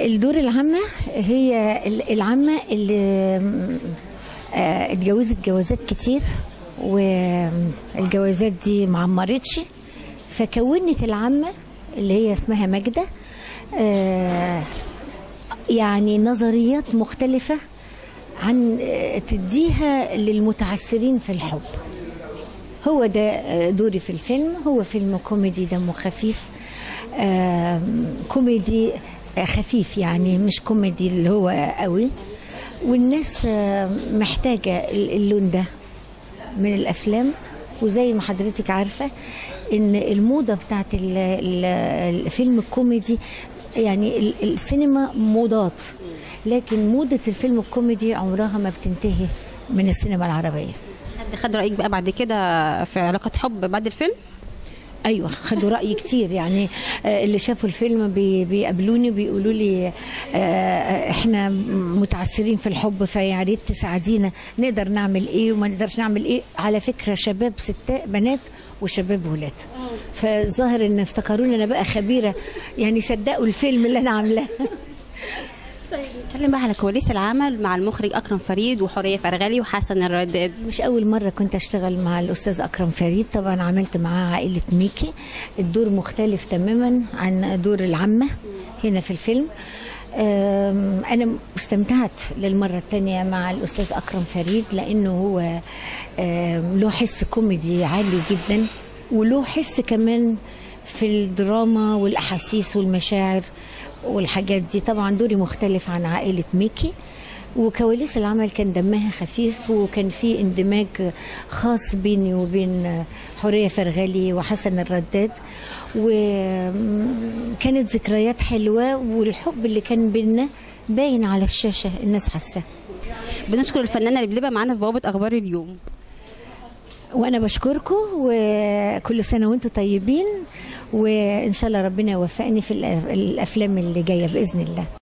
الدور العامة هي ال- العامة اللي آه، اتجوزت جوازات كتير والجوازات دي معمرتش فكونت العامة اللي هي اسمها ماجدة آه، يعني نظريات مختلفة عن آه، تديها للمتعسرين في الحب هو ده آه، دوري في الفيلم هو فيلم كوميدي دمه خفيف آم، كوميدي آه، خفيف يعني مش كوميدي اللي هو قوي والناس آه، محتاجة ال- اللون ده من الأفلام وزي ما حضرتك عارفة إن الموضة بتاعت ال- ال- الفيلم الكوميدي يعني ال- السينما موضات لكن موضة الفيلم الكوميدي عمرها ما بتنتهي من السينما العربية حد خد رايك بقى بعد كده في علاقه حب بعد الفيلم ايوه خدوا راي كتير يعني آه، اللي شافوا الفيلم بي- بيقابلوني بيقولوا لي آه، احنا متعثرين في الحب فيا ريت تساعدينا نقدر نعمل ايه وما نقدرش نعمل ايه على فكره شباب ستات بنات وشباب ولاد فظاهر ان افتكروني انا بقى خبيره يعني صدقوا الفيلم اللي انا عاملاه نتكلم بقى على كواليس العمل مع المخرج اكرم فريد وحوريه فرغلي وحسن الرداد مش أول مرة كنت أشتغل مع الأستاذ أكرم فريد طبعا عملت معاه عائلة ميكي الدور مختلف تماما عن دور العمة هنا في الفيلم أم، أنا استمتعت للمرة الثانية مع الأستاذ أكرم فريد لأنه هو أم، له حس كوميدي عالي جدا وله حس كمان في الدراما والأحاسيس والمشاعر والحاجات دي طبعا دوري مختلف عن عائلة ميكي وكواليس العمل كان دمها خفيف وكان في اندماج خاص بيني وبين حورية فرغلي وحسن الرداد وكانت ذكريات حلوة والحب اللي كان بينا باين على الشاشة الناس حاساه بنشكر الفنانه اللي بتبقى معانا في بوابه اخبار اليوم وانا بشكركم وكل سنه وانتم طيبين وان شاء الله ربنا يوفقني في الأف- الافلام اللي جايه باذن الله